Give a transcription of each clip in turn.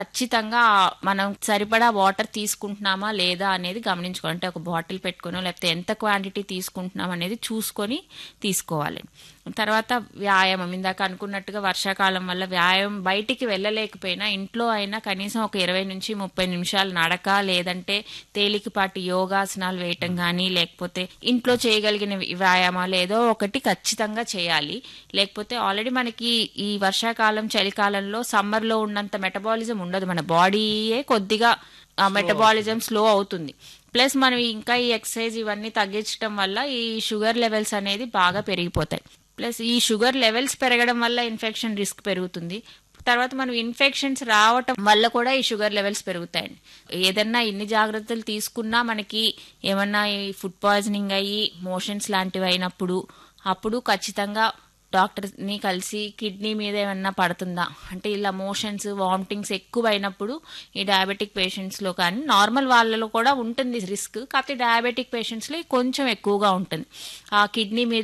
ఖచ్చితంగా మనం సరిపడా వాటర్ తీసుకుంటున్నామా లేదా అనేది గమనించుకోవాలి అంటే ఒక బాటిల్ పెట్టుకునో లేకపోతే ఎంత క్వాంటిటీ తీసుకుంటున్నాం అనేది చూసుకొని తీసుకోవాలి తర్వాత వ్యాయామం ఇందాక అనుకున్నట్టుగా వర్షాకాలం వల్ల వ్యాయామం బయటికి వెళ్ళలేకపోయినా ఇంట్లో అయినా కనీసం ఒక ఇరవై నుంచి ముప్పై నిమిషాలు నడక లేదంటే తేలికపాటి యోగాసనాలు వేయటం కానీ లేకపోతే ఇంట్లో చేయగలిగిన వ్యాయామాలు ఏదో ఒకటి ఖచ్చితంగా చేయాలి లేకపోతే ఆల్రెడీ మనకి ఈ వర్షాకాలం చలికాలంలో సమ్మర్లో ఉన్నంత మెటబాలిజం ఉండదు మన బాడీయే కొద్దిగా మెటబాలిజం స్లో అవుతుంది ప్లస్ మనం ఇంకా ఈ ఎక్సర్సైజ్ ఇవన్నీ తగ్గించడం వల్ల ఈ షుగర్ లెవెల్స్ అనేది బాగా పెరిగిపోతాయి ప్లస్ ఈ షుగర్ లెవెల్స్ పెరగడం వల్ల ఇన్ఫెక్షన్ రిస్క్ పెరుగుతుంది తర్వాత మనం ఇన్ఫెక్షన్స్ రావటం వల్ల కూడా ఈ షుగర్ లెవెల్స్ పెరుగుతాయండి ఏదన్నా ఇన్ని జాగ్రత్తలు తీసుకున్నా మనకి ఏమన్నా ఈ ఫుడ్ పాయిజనింగ్ అయ్యి మోషన్స్ లాంటివి అయినప్పుడు అప్పుడు ఖచ్చితంగా డాక్టర్ని కలిసి కిడ్నీ మీద ఏమన్నా పడుతుందా అంటే ఇలా మోషన్స్ వామిటింగ్స్ ఎక్కువ అయినప్పుడు ఈ డయాబెటిక్ పేషెంట్స్లో కానీ నార్మల్ వాళ్ళలో కూడా ఉంటుంది రిస్క్ కాకపోతే డయాబెటిక్ పేషెంట్స్లో కొంచెం ఎక్కువగా ఉంటుంది ఆ కిడ్నీ మీద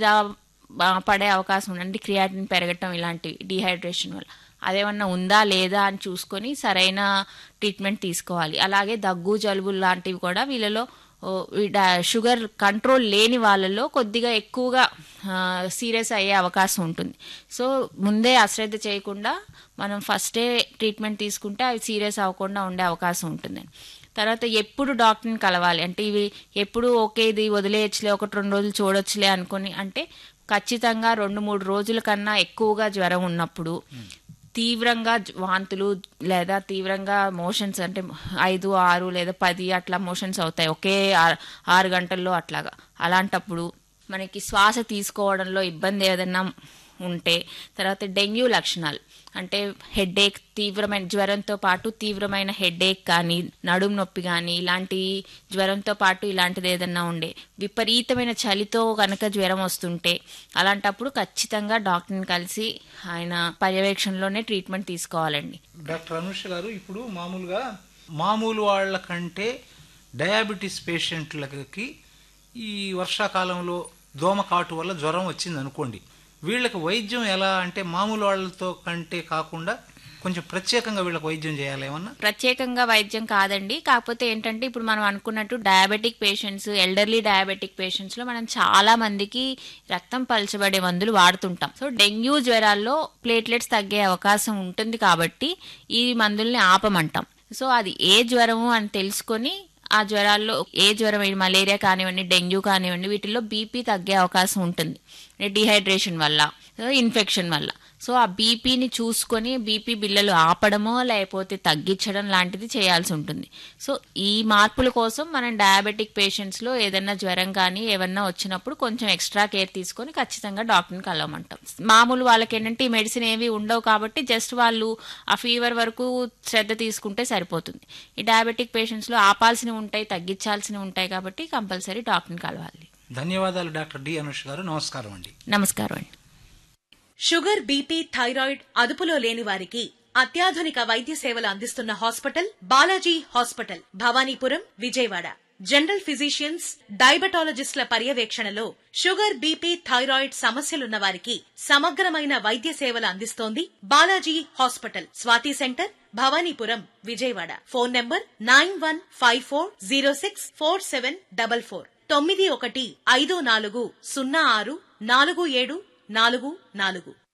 పడే అవకాశం ఉందండి క్రియాటిన్ పెరగటం ఇలాంటివి డిహైడ్రేషన్ వల్ల అదేమన్నా ఉందా లేదా అని చూసుకొని సరైన ట్రీట్మెంట్ తీసుకోవాలి అలాగే దగ్గు జలుబు లాంటివి కూడా వీళ్ళలో షుగర్ కంట్రోల్ లేని వాళ్ళలో కొద్దిగా ఎక్కువగా సీరియస్ అయ్యే అవకాశం ఉంటుంది సో ముందే అశ్రద్ధ చేయకుండా మనం ఫస్టే ట్రీట్మెంట్ తీసుకుంటే అవి సీరియస్ అవ్వకుండా ఉండే అవకాశం ఉంటుంది తర్వాత ఎప్పుడు డాక్టర్ని కలవాలి అంటే ఇవి ఎప్పుడు ఓకే ఇది వదిలేయచ్చులే ఒకటి రెండు రోజులు చూడొచ్చులే అనుకొని అంటే ఖచ్చితంగా రెండు మూడు రోజుల కన్నా ఎక్కువగా జ్వరం ఉన్నప్పుడు తీవ్రంగా వాంతులు లేదా తీవ్రంగా మోషన్స్ అంటే ఐదు ఆరు లేదా పది అట్లా మోషన్స్ అవుతాయి ఒకే ఆరు గంటల్లో అట్లాగా అలాంటప్పుడు మనకి శ్వాస తీసుకోవడంలో ఇబ్బంది ఏదైనా ఉంటే తర్వాత డెంగ్యూ లక్షణాలు అంటే హెడేక్ తీవ్రమైన జ్వరంతో పాటు తీవ్రమైన హెడేక్ కానీ నడుము నొప్పి కానీ ఇలాంటి జ్వరంతో పాటు ఇలాంటిది ఏదన్నా ఉండే విపరీతమైన చలితో కనుక జ్వరం వస్తుంటే అలాంటప్పుడు ఖచ్చితంగా డాక్టర్ని కలిసి ఆయన పర్యవేక్షణలోనే ట్రీట్మెంట్ తీసుకోవాలండి డాక్టర్ అనుష గారు ఇప్పుడు మామూలుగా మామూలు వాళ్ళ కంటే డయాబెటీస్ పేషెంట్లకి ఈ వర్షాకాలంలో దోమకాటు వల్ల జ్వరం వచ్చింది అనుకోండి వీళ్ళకి వైద్యం ఎలా అంటే మామూలు వాళ్ళతో కంటే కాకుండా కొంచెం ప్రత్యేకంగా వీళ్ళకి వైద్యం చేయాలి ఏమన్నా ప్రత్యేకంగా వైద్యం కాదండి కాకపోతే ఏంటంటే ఇప్పుడు మనం అనుకున్నట్టు diabetic patients elderly diabetic patients లో మనం చాలా మందికి రక్తం పలచబడే మందులు వాడుతుంటాం సో డెంగ్యూ జ్వరాల్లో ప్లేట్లెట్స్ తగ్గే అవకాశం ఉంటుంది కాబట్టి ఈ మందుల్ని ఆపమంటాం సో అది ఏ జ్వరము అని తెలుసుకొని ఆ జ్వరాల్లో ఏ జ్వరం మలేరియా కానివ్వండి డెంగ్యూ కానివ్వండి వీటిల్లో బీపీ తగ్గే అవకాశం ఉంటుంది డిహైడ్రేషన్ వల్ల ఇన్ఫెక్షన్ వల్ల సో ఆ బీపీని చూసుకొని బీపీ బిల్లలు ఆపడమో లేకపోతే తగ్గించడం లాంటిది చేయాల్సి ఉంటుంది సో ఈ మార్పుల కోసం మనం డయాబెటిక్ పేషెంట్స్లో ఏదైనా జ్వరం కానీ ఏమన్నా వచ్చినప్పుడు కొంచెం ఎక్స్ట్రా కేర్ తీసుకొని ఖచ్చితంగా డాక్టర్ని కలవమంటాం మామూలు వాళ్ళకి ఏంటంటే ఈ మెడిసిన్ ఏవి ఉండవు కాబట్టి జస్ట్ వాళ్ళు ఆ ఫీవర్ వరకు శ్రద్ధ తీసుకుంటే సరిపోతుంది ఈ డయాబెటిక్ పేషెంట్స్లో ఆపాల్సినవి ఉంటాయి తగ్గించాల్సినవి ఉంటాయి కాబట్టి కంపల్సరీ డాక్టర్ని కలవాలి ధన్యవాదాలు డాక్టర్ డి అనుష్ గారు నమస్కారం అండి నమస్కారం అండి షుగర్ బీపీ థైరాయిడ్ అదుపులో లేని వారికి అత్యాధునిక వైద్య సేవలు అందిస్తున్న hospital Balaji hospital Bhavanipuram Vijayawada general physicians డయాబెటాలజిస్టుల పర్యవేక్షణలో షుగర్ బీపీ థైరాయిడ్ సమస్యలున్న వారికి సమగ్రమైన వైద్య సేవలు అందిస్తోంది Balaji hospital Swathi centre Bhavanipuram Vijayawada phone number nine one five four zero six four seven double four తొమ్మిది ఒకటి ఐదు నాలుగు సున్నా ఆరు నాలుగు ఏడు నాలుగు నాలుగు